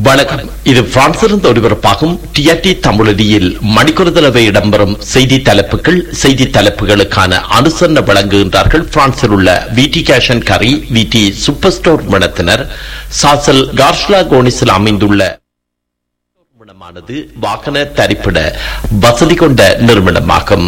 வணக்கம் இது பிரான்சிலிருந்து ஒலிபரப்பாகும் டிஆர்டி தமிழடியில் மணிக்கொரு தடவை இடம்பெறும் செய்தி தலைப்புகள் செய்தி தலைப்புகளுக்கான அனுசரணை வழங்குகின்றார்கள் பிரான்சில் உள்ள விடி கேஷன் கரி விடி சூப்பர் ஸ்டோர் நிறுவனத்தினர் சாசல் கார்ஷ்லா கோனிஸில் அமைந்துள்ள நிறுவனமானது வாகன தரிப்பிட வசதி கொண்ட நிறுவனமாகும்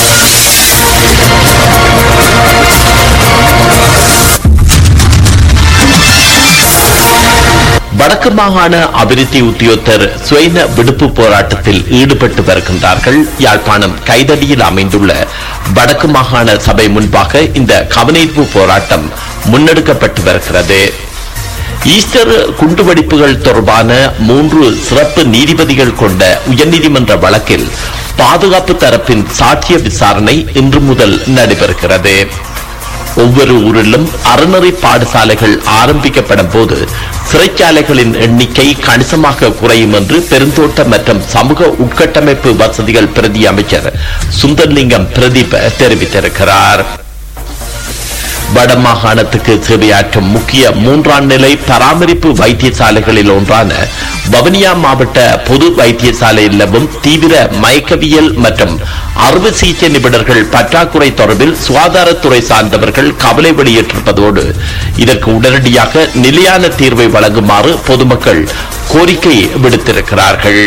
வடக்கு மாகாண அபிவிருத்தி உத்தியோகத்தர் சுயன விடுப்பு போராட்டத்தில் ஈடுபட்டு வருகின்றார்கள் யாழ்ப்பாணம் கைதடியில் அமைந்துள்ள வடக்கு மாகாண சபை முன்பாக இந்த கவனிப்பு போராட்டம் முன்னெடுக்கப்பட்டு வருகிறது ஈஸ்டர் குண்டுவெடிப்புகள் தொடர்பான மூன்று சிறப்பு நீதிபதிகள் கொண்ட உயர்நீதிமன்ற வழக்கில் பாதுகாப்பு தரப்பின் சாட்சிய விசாரணை இன்று முதல் நடைபெறுகிறது ஒவ்வொரு ஊரிலும் அறநெறி பாடசாலைகள் ஆரம்பிக்கப்படும் போது சிறைச்சாலைகளின் எண்ணிக்கை கணிசமாக குறையும் என்று பெருந்தோட்ட மற்றும் சமூக உட்கட்டமைப்பு வசதிகள் பிரதி அமைச்சர் சுந்தர்லிங்கம் பிரதீப் தெரிவித்திருக்கிறார் வடமாகாணத்துக்கு சேவையாற்றும் முக்கிய மூன்றாம் நிலை பராமரிப்பு வைத்தியசாலைகளில் ஒன்றான வவனியா மாவட்ட பொது வைத்தியசாலையில் நிலவும் தீவிர மயக்கவியல் மற்றும் அறுவை சிகிச்சை நிபுணர்கள் பற்றாக்குறை தொடர்பில் சுகாதாரத்துறை சார்ந்தவர்கள் கவலை வெளியிட்டிருப்பதோடு இதற்கு உடனடியாக நிலையான தீர்வை வழங்குமாறு பொதுமக்கள் கோரிக்கை விடுத்திருக்கிறார்கள்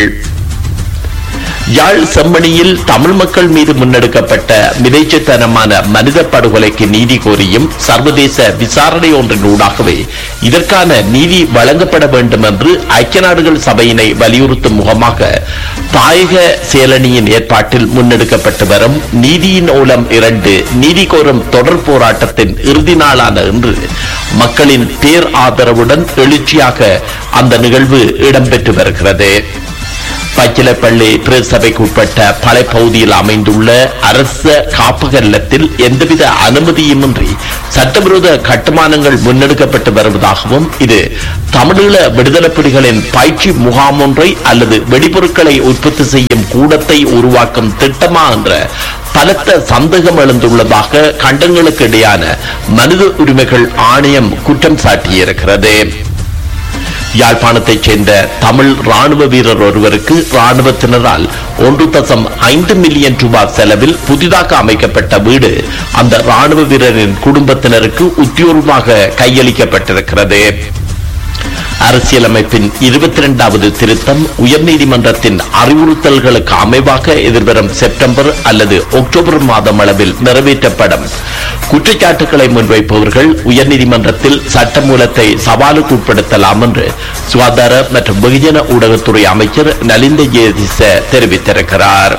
யாழ் செம்மணியில் தமிழ் மக்கள் மீது முன்னெடுக்கப்பட்ட மிதைச்சத்தனமான மனித படுகொலைக்கு நீதி கோரியும் சர்வதேச விசாரணை ஒன்றின் ஊடாகவே இதற்கான நீதி வழங்கப்பட வேண்டும் என்று ஐக்கிய நாடுகள் சபையினை வலியுறுத்தும் முகமாக தாயக சேலனியின் ஏற்பாட்டில் முன்னெடுக்கப்பட்டு வரும் நீதியின் ஓலம் இரண்டு நீதி கோரும் தொடர் போராட்டத்தின் இறுதி நாளான இன்று மக்களின் பேர் ஆதரவுடன் எழுச்சியாக அந்த நிகழ்வு இடம்பெற்று வருகிறது பச்சிலப்பள்ளி பிரசபைக்கு உட்பட்ட பழைய பகுதியில் அமைந்துள்ள அரச காப்பக இல்லத்தில் எந்தவித அனுமதியுமின்றி சட்டவிரோத கட்டுமானங்கள் முன்னெடுக்கப்பட்டு வருவதாகவும் இது தமிழீழ விடுதலை புலிகளின் பயிற்சி முகாம் ஒன்றை அல்லது வெடிபொருட்களை உற்பத்தி செய்யும் கூடத்தை உருவாக்கும் திட்டமா என்ற பலத்த சந்தேகம் எழுந்துள்ளதாக கண்டங்களுக்கு இடையான மனித உரிமைகள் ஆணையம் குற்றம் சாட்டியிருக்கிறது யாழ்ப்பாணத்தைச் சேர்ந்த தமிழ் ராணுவ வீரர் ஒருவருக்கு ராணுவத்தினரால் ஒன்று தசம் ஐந்து மில்லியன் ரூபாய் செலவில் புதிதாக அமைக்கப்பட்ட வீடு அந்த ராணுவ வீரரின் குடும்பத்தினருக்கு உத்தியோகமாக கையளிக்கப்பட்டிருக்கிறது அரசியலமைப்பின் இருபத்தி இரண்டாவது திருத்தம் உயர்நீதிமன்றத்தின் அறிவுறுத்தல்களுக்கு அமைவாக எதிர்வரும் செப்டம்பர் அல்லது அக்டோபர் மாதம் அளவில் நிறைவேற்றப்படும் குற்றச்சாட்டுகளை முன்வைப்பவர்கள் உயர்நீதிமன்றத்தில் சட்டமூலத்தை சவாலுக்கு உட்படுத்தலாம் என்று சுகாதார மற்றும் வெகுஜன ஊடகத்துறை அமைச்சர் நலிந்த ஜெயதிச தெரிவித்திருக்கிறார்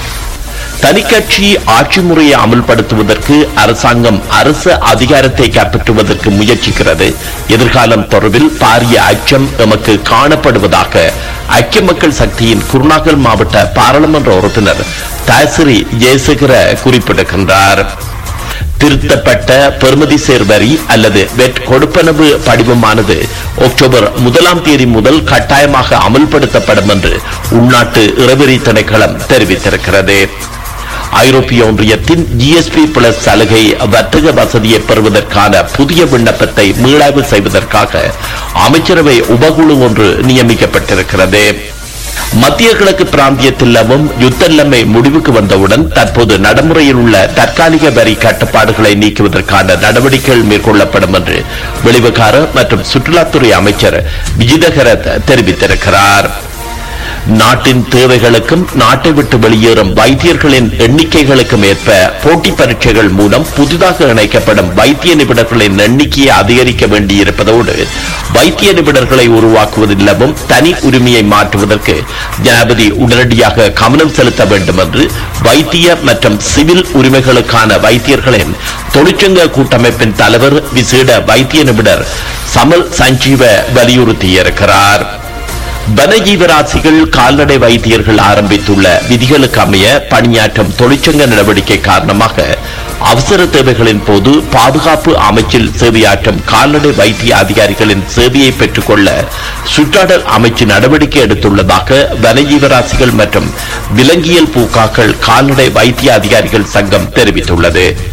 தனிக்கட்சி ஆட்சி முறையை அமல்படுத்துவதற்கு அரசாங்கம் அரசு அதிகாரத்தை கைப்பற்றுவதற்கு முயற்சிக்கிறது எதிர்காலம் தொடர்பில் பாரிய அச்சம் எமக்கு காணப்படுவதாக ஐக்கிய மக்கள் சக்தியின் குருநாகல் மாவட்ட பாராளுமன்ற உறுப்பினர் தாசிரி ஜெயசேகர குறிப்பிடுகின்றார் திருத்தப்பட்ட பெறுமதி சேர் வரி அல்லது வெட் கொடுப்பனவு படிவமானது அக்டோபர் முதலாம் தேதி முதல் கட்டாயமாக அமல்படுத்தப்படும் என்று உள்நாட்டு இறவெறி திணைக்களம் தெரிவித்திருக்கிறது ஐரோப்பிய ஒன்றியத்தின் ஜிஎஸ்பி பிளஸ் சலுகை வர்த்தக வசதியை பெறுவதற்கான புதிய விண்ணப்பத்தை மீளாய்வு செய்வதற்காக அமைச்சரவை உபகுழு ஒன்று நியமிக்கப்பட்டிருக்கிறது மத்திய கிழக்கு பிராந்தியத்தில் நிலவும் யுத்த நிலைமை முடிவுக்கு வந்தவுடன் தற்போது நடைமுறையில் உள்ள தற்காலிக வரி கட்டுப்பாடுகளை நீக்குவதற்கான நடவடிக்கைகள் மேற்கொள்ளப்படும் என்று வெளிவிகார மற்றும் சுற்றுலாத்துறை அமைச்சர் விஜிதகர தெரிவித்திருக்கிறார் நாட்டின் தேவைகளுக்கும் நாட்டை விட்டு வெளியேறும் வைத்தியர்களின் எண்ணிக்கைகளுக்கும் ஏற்ப போட்டி பரீட்சைகள் மூலம் புதிதாக இணைக்கப்படும் வைத்திய நிபுணர்களின் எண்ணிக்கையை அதிகரிக்க வேண்டியிருப்பதோடு வைத்திய நிபுணர்களை உருவாக்குவதிலும் தனி உரிமையை மாற்றுவதற்கு ஜனாபதி உடனடியாக கவனம் செலுத்த வேண்டும் என்று வைத்திய மற்றும் சிவில் உரிமைகளுக்கான வைத்தியர்களின் தொழிற்சங்க கூட்டமைப்பின் தலைவர் விசேட வைத்திய நிபுணர் சமல் சஞ்சீவ வலியுறுத்தியிருக்கிறார் வனஜீவராசிகள் கால்நடை வைத்தியர்கள் ஆரம்பித்துள்ள விதிகளுக்கு அமைய பணியாற்றும் தொழிற்சங்க நடவடிக்கை காரணமாக அவசர தேவைகளின் போது பாதுகாப்பு அமைச்சில் சேவையாற்றும் கால்நடை வைத்திய அதிகாரிகளின் சேவையை பெற்றுக்கொள்ள சுற்றாடல் அமைச்சு நடவடிக்கை எடுத்துள்ளதாக வனஜீவராசிகள் மற்றும் விலங்கியல் பூக்காக்கள் கால்நடை வைத்திய அதிகாரிகள் சங்கம் தெரிவித்துள்ளது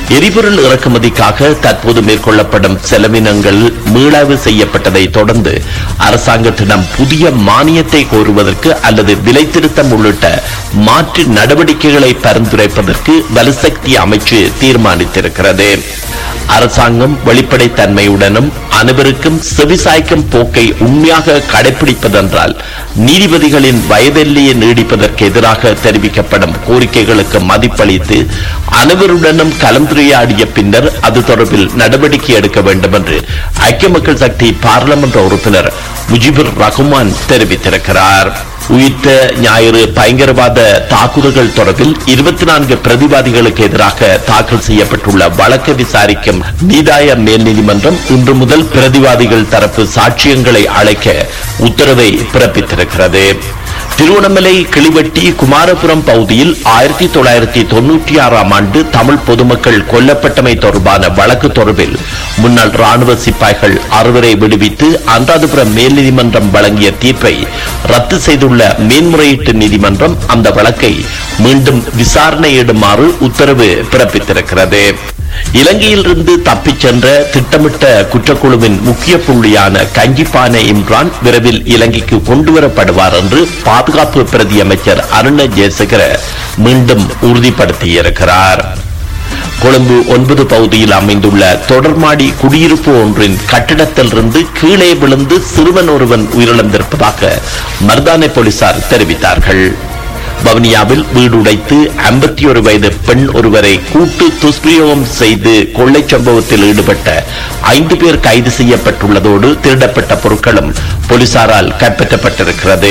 எரிபொருள் இறக்குமதிக்காக தற்போது மேற்கொள்ளப்படும் செலவினங்கள் மீளாய்வு செய்யப்பட்டதை தொடர்ந்து அரசாங்கத்திடம் புதிய மானியத்தை கோருவதற்கு அல்லது விலை திருத்தம் உள்ளிட்ட மாற்று நடவடிக்கைகளை பரிந்துரைப்பதற்கு வலுசக்தி அமைச்சு தீர்மானித்திருக்கிறது அரசாங்கம் வெளிப்படைத்தன்மையுடனும் அனைவருக்கும் செவிசாய்க்கும் போக்கை உண்மையாக கடைபிடிப்பதென்றால் நீதிபதிகளின் வயதெல்லையை நீடிப்பதற்கு எதிராக தெரிவிக்கப்படும் கோரிக்கைகளுக்கு மதிப்பளித்து அனைவருடனும் கலந்துரையாடிய பின்னர் அது தொடர்பில் நடவடிக்கை எடுக்க வேண்டும் என்று ஐக்கிய மக்கள் சக்தி பாராளுமன்ற உறுப்பினர் முஜிபுர் ரஹ்மான் தெரிவித்திருக்கிறார் உயிர்த்த ஞாயிறு பயங்கரவாத தாக்குதல்கள் தொடர்பில் இருபத்தி நான்கு பிரதிவாதிகளுக்கு எதிராக தாக்கல் செய்யப்பட்டுள்ள வழக்கை விசாரிக்கும் நீதாய மேல் நீதிமன்றம் இன்று முதல் பிரதிவாதிகள் தரப்பு சாட்சியங்களை அழைக்க உத்தரவை பிறப்பித்திருக்கிறது திருவண்ணாமலை கிளிவெட்டி குமாரபுரம் பகுதியில் ஆயிரத்தி தொள்ளாயிரத்தி தொன்னூற்றி ஆறாம் ஆண்டு தமிழ் பொதுமக்கள் கொல்லப்பட்டமை தொடர்பான வழக்கு தொடர்பில் முன்னாள் ராணுவ சிப்பாய்கள் அறுவரை விடுவித்து அனுராதபுரம் மேல் நீதிமன்றம் வழங்கிய தீர்ப்பை ரத்து செய்துள்ள மேன்முறையீட்டு நீதிமன்றம் அந்த வழக்கை மீண்டும் விசாரணையிடுமாறு உத்தரவு பிறப்பித்திருக்கிறது இலங்கையிலிருந்து தப்பிச் சென்ற திட்டமிட்ட குற்றக்குழுவின் முக்கிய புள்ளியான கஞ்சிப்பான இம்ரான் விரைவில் இலங்கைக்கு கொண்டுவரப்படுவார் என்று பாதுகாப்பு பிரதி அமைச்சர் அருண ஜெயசேகர மீண்டும் உறுதிப்படுத்தியிருக்கிறார் கொழும்பு ஒன்பது பகுதியில் அமைந்துள்ள தொடர்மாடி குடியிருப்பு ஒன்றின் கட்டிடத்திலிருந்து கீழே விழுந்து சிறுவன் ஒருவன் உயிரிழந்திருப்பதாக மர்தானை போலீசார் தெரிவித்தார்கள் வவுனியாவில் வீடு உடைத்து ஐம்பத்தி ஒரு வயது பெண் ஒருவரை கூட்டு துஷ்பிரயோகம் செய்து கொள்ளை சம்பவத்தில் ஈடுபட்ட ஐந்து பேர் கைது செய்யப்பட்டுள்ளதோடு திருடப்பட்ட பொருட்களும் போலீசாரால் கைப்பற்றப்பட்டிருக்கிறது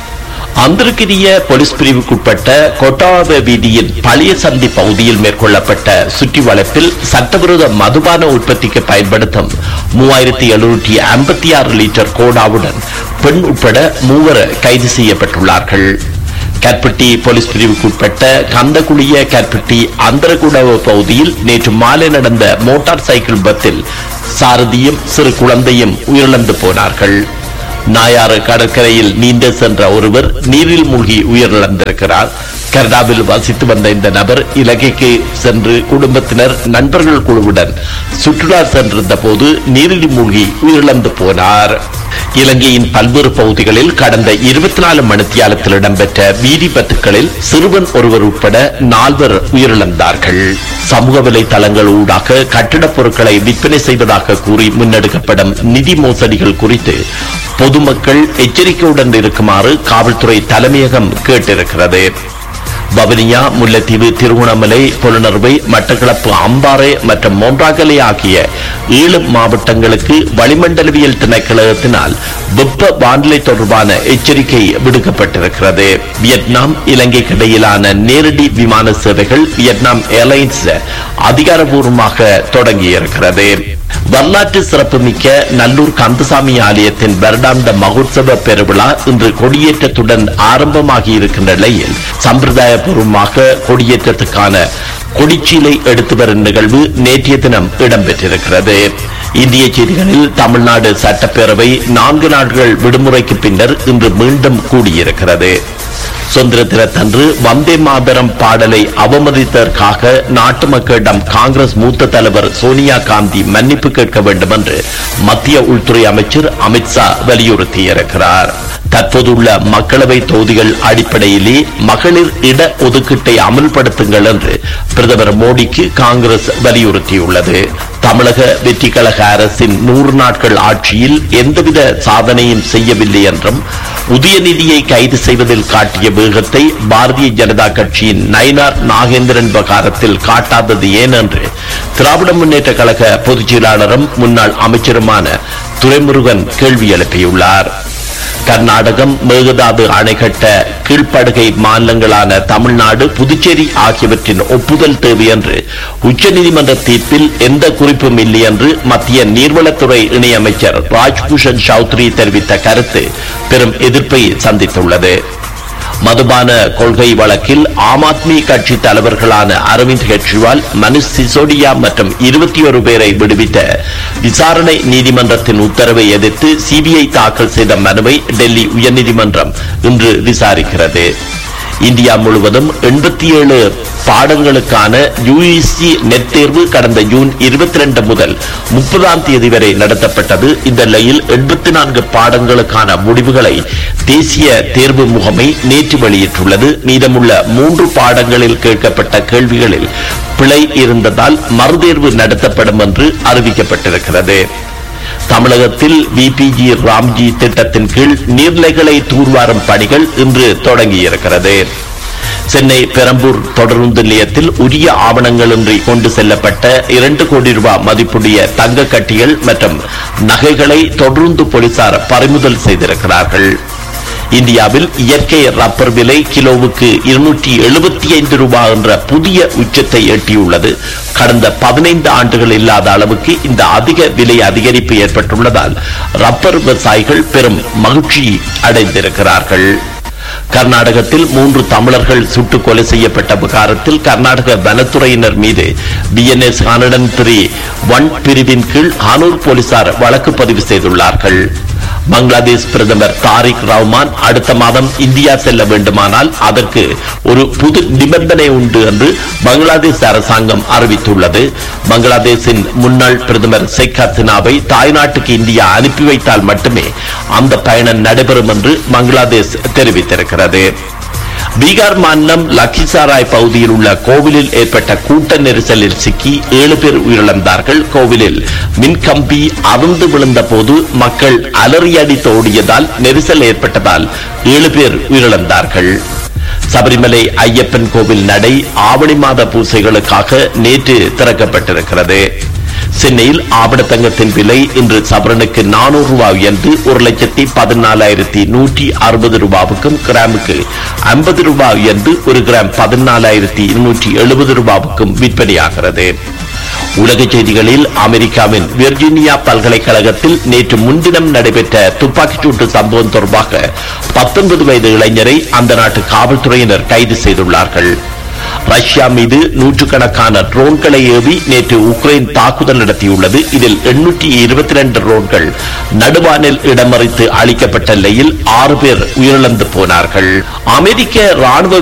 அந்தர்கிரிய போலீஸ் பிரிவுக்குட்பட்ட கொட்டாவ வீதியின் பழைய சந்தி பகுதியில் மேற்கொள்ளப்பட்ட சுற்றி வளைப்பில் சட்டவிரோத மதுபான உற்பத்திக்கு பயன்படுத்தும் மூவாயிரத்தி எழுநூற்றி ஐம்பத்தி ஆறு லிட்டர் கோடாவுடன் பெண் உட்பட மூவர் கைது செய்யப்பட்டுள்ளார்கள் கற்பட்டி போலீஸ் பிரிவுக்குட்பட்ட கந்தகுடிய கற்பட்டி அந்தரகுடவ பகுதியில் நேற்று மாலை நடந்த மோட்டார் சைக்கிள் விபத்தில் சாரதியும் சிறு குழந்தையும் உயிரிழந்து போனார்கள் நாயாறு கடற்கரையில் நீந்த சென்ற ஒருவர் நீரில் மூழ்கி உயிரிழந்திருக்கிறார் கனடாவில் வசித்து வந்த இந்த நபர் இலங்கைக்கு சென்று குடும்பத்தினர் நண்பர்கள் குழுவுடன் சுற்றுலா சென்றிருந்த போது நீரில் மூழ்கி உயிரிழந்து போனார் இலங்கையின் பல்வேறு பகுதிகளில் கடந்த இருபத்தி நாலு மணித்தியாலத்தில் இடம்பெற்ற வீதி பத்துக்களில் சிறுவன் ஒருவர் உட்பட நால்வர் உயிரிழந்தார்கள் சமூக வலைதளங்கள் ஊடாக கட்டிடப் பொருட்களை விற்பனை செய்வதாக கூறி முன்னெடுக்கப்படும் நிதி மோசடிகள் குறித்து பொதுமக்கள் எச்சரிக்கையுடன் இருக்குமாறு காவல்துறை தலைமையகம் கேட்டிருக்கிறது வவுனியா முல்லைத்தீவு திருகோணமலை புலனர்வை மட்டக்களப்பு அம்பாறை மற்றும் மொன்றாகலை ஆகிய ஏழு மாவட்டங்களுக்கு வளிமண்டலவியல் திணைக்களத்தினால் வெப்ப வானிலை தொடர்பான எச்சரிக்கை விடுக்கப்பட்டிருக்கிறது வியட்நாம் இலங்கைக்கு இடையிலான நேரடி விமான சேவைகள் வியட்நாம் ஏர்லைன்ஸ் அதிகாரபூர்வமாக தொடங்கியிருக்கிறது வரலாற்று சிறப்புமிக்க நல்லூர் கந்தசாமி ஆலயத்தின் வருடாந்த மகோத்சவ பெருவிழா இன்று கொடியேற்றத்துடன் ஆரம்பமாகி இருக்கின்ற நிலையில் சம்பிரதாயபூர்வமாக கொடியேற்றத்துக்கான கொடிச்சீலை எடுத்து வரும் நிகழ்வு நேற்றைய தினம் இடம்பெற்றிருக்கிறது இந்திய செய்திகளில் தமிழ்நாடு சட்டப்பேரவை நான்கு நாட்கள் விடுமுறைக்கு பின்னர் இன்று மீண்டும் கூடியிருக்கிறது சுதந்திர தினத்தன்று வந்தே மாதரம் பாடலை அவமதித்ததற்காக நாட்டு மக்களிடம் காங்கிரஸ் மூத்த தலைவர் சோனியா காந்தி மன்னிப்பு கேட்க வேண்டும் என்று மத்திய உள்துறை அமைச்சர் அமித்ஷா வலியுறுத்தியிருக்கிறார் தற்போதுள்ள மக்களவை தொகுதிகள் அடிப்படையிலே மகளிர் இட ஒதுக்கீட்டை அமல்படுத்துங்கள் என்று பிரதமர் மோடிக்கு காங்கிரஸ் வலியுறுத்தியுள்ளது தமிழக வெற்றி கழக அரசின் நூறு நாட்கள் ஆட்சியில் எந்தவித சாதனையும் செய்யவில்லை என்றும் உதயநிதியை கைது செய்வதில் காட்டிய வேகத்தை பாரதிய ஜனதா கட்சியின் நயினார் நாகேந்திரன் விவகாரத்தில் காட்டாதது ஏன் என்று திராவிட முன்னேற்ற கழக பொதுச் செயலாளரும் முன்னாள் அமைச்சருமான துரைமுருகன் கேள்வி எழுப்பியுள்ளார் கர்நாடகம் மேகதாது அணை கட்ட கீழ்ப்படுகை மாநிலங்களான தமிழ்நாடு புதுச்சேரி ஆகியவற்றின் ஒப்புதல் தேவை என்று உச்சநீதிமன்ற தீர்ப்பில் எந்த குறிப்பும் இல்லை என்று மத்திய நீர்வளத்துறை இணையமைச்சர் ராஜ்பூஷன் சௌத்ரி தெரிவித்த கருத்து பெரும் எதிர்ப்பை சந்தித்துள்ளது மதுபான கொள்கை வழக்கில் ஆம் ஆத்மி கட்சி தலைவர்களான அரவிந்த் கெஜ்ரிவால் மனுஷ் சிசோடியா மற்றும் இருபத்தி ஒரு பேரை விடுவித்த விசாரணை நீதிமன்றத்தின் உத்தரவை எதிர்த்து சிபிஐ தாக்கல் செய்த மனுவை டெல்லி உயர்நீதிமன்றம் இன்று விசாரிக்கிறது இந்தியா முழுவதும் எண்பத்தி ஏழு பாடங்களுக்கான யுஇசி நெட் தேர்வு கடந்த ஜூன் இருபத்தி ரெண்டு முதல் முப்பதாம் தேதி வரை நடத்தப்பட்டது இந்த நிலையில் எண்பத்தி நான்கு பாடங்களுக்கான முடிவுகளை தேசிய தேர்வு முகமை நேற்று வெளியிட்டுள்ளது மீதமுள்ள மூன்று பாடங்களில் கேட்கப்பட்ட கேள்விகளில் பிழை இருந்ததால் மறுதேர்வு நடத்தப்படும் என்று அறிவிக்கப்பட்டிருக்கிறது தமிழகத்தில் விபிஜி ராம்ஜி திட்டத்தின் கீழ் நீர்நிலைகளை தூர்வாரும் பணிகள் இன்று தொடங்கியிருக்கிறது சென்னை பெரம்பூர் தொடருந்து நிலையத்தில் உரிய ஆவணங்களின்றி கொண்டு செல்லப்பட்ட இரண்டு கோடி ரூபாய் மதிப்புடைய தங்க கட்டிகள் மற்றும் நகைகளை தொடர்ந்து போலீசார் பறிமுதல் செய்திருக்கிறார்கள் இந்தியாவில் இயற்கை ரப்பர் விலை கிலோவுக்கு இருநூற்றி எழுபத்தி ஐந்து ரூபாய் என்ற புதிய உச்சத்தை எட்டியுள்ளது கடந்த பதினைந்து ஆண்டுகள் இல்லாத அளவுக்கு இந்த அதிக விலை அதிகரிப்பு ஏற்பட்டுள்ளதால் ரப்பர் விவசாயிகள் பெரும் மகிழ்ச்சி அடைந்திருக்கிறார்கள் கர்நாடகத்தில் மூன்று தமிழர்கள் சுட்டுக் கொலை செய்யப்பட்ட விகாரத்தில் கர்நாடக வனத்துறையினர் மீது பிஎன்எஸ் ஹண்ட்ரட் த்ரீ ஒன் பிரிவின் கீழ் ஹனூர் போலீசார் வழக்கு பதிவு செய்துள்ளார்கள் பங்களாதேஷ் பிரதமர் தாரிக் ரஹ்மான் அடுத்த மாதம் இந்தியா செல்ல வேண்டுமானால் அதற்கு ஒரு புது நிபந்தனை உண்டு என்று பங்களாதேஷ் அரசாங்கம் அறிவித்துள்ளது பங்களாதேஷின் முன்னாள் பிரதமர் ஷேக் ஹசீனாவை தாய்நாட்டுக்கு இந்தியா அனுப்பி வைத்தால் மட்டுமே அந்த பயணம் நடைபெறும் என்று பங்களாதேஷ் தெரிவித்திருக்கிறது பீகார் மாநிலம் லக்கிசாராய் பகுதியில் உள்ள கோவிலில் ஏற்பட்ட கூட்ட நெரிசலில் சிக்கி ஏழு பேர் உயிரிழந்தார்கள் கோவிலில் மின்கம்பி அறுந்து விழுந்த போது மக்கள் அலறியடித்து ஓடியதால் நெரிசல் ஏற்பட்டதால் ஏழு பேர் உயிரிழந்தார்கள் சபரிமலை ஐயப்பன் கோவில் நடை ஆவணி மாத பூசைகளுக்காக நேற்று திறக்கப்பட்டிருக்கிறது சென்னையில் ஆபணத்தங்கத்தின் விலை இன்று சவரனுக்கு நானூறு ரூபாய் உயர்ந்து ஒரு லட்சத்தி பதினாலாயிரத்தி நூற்றி அறுபது ரூபாவுக்கும் கிராமுக்கு ஐம்பது ரூபாய் உயர்ந்து ஒரு கிராம் பதினாலாயிரத்தி இருநூற்றி எழுபது ரூபாவுக்கும் விற்பனையாகிறது உலக செய்திகளில் அமெரிக்காவின் விர்ஜீனியா பல்கலைக்கழகத்தில் நேற்று முன்தினம் நடைபெற்ற துப்பாக்கிச்சூட்டு சம்பவம் தொடர்பாக பத்தொன்பது வயது இளைஞரை அந்த நாட்டு காவல்துறையினர் கைது செய்துள்ளார்கள் ரஷ்யா மீது நூற்றுக்கணக்கான ட்ரோன்களை ஏவி நேற்று உக்ரைன் தாக்குதல் நடத்தியுள்ளது இதில் எண்ணூற்றி இருபத்தி ரெண்டு ட்ரோன்கள் நடுவானில் இடமறித்து அளிக்கப்பட்ட நிலையில் ஆறு பேர் உயிரிழந்து போனார்கள் அமெரிக்க ராணுவ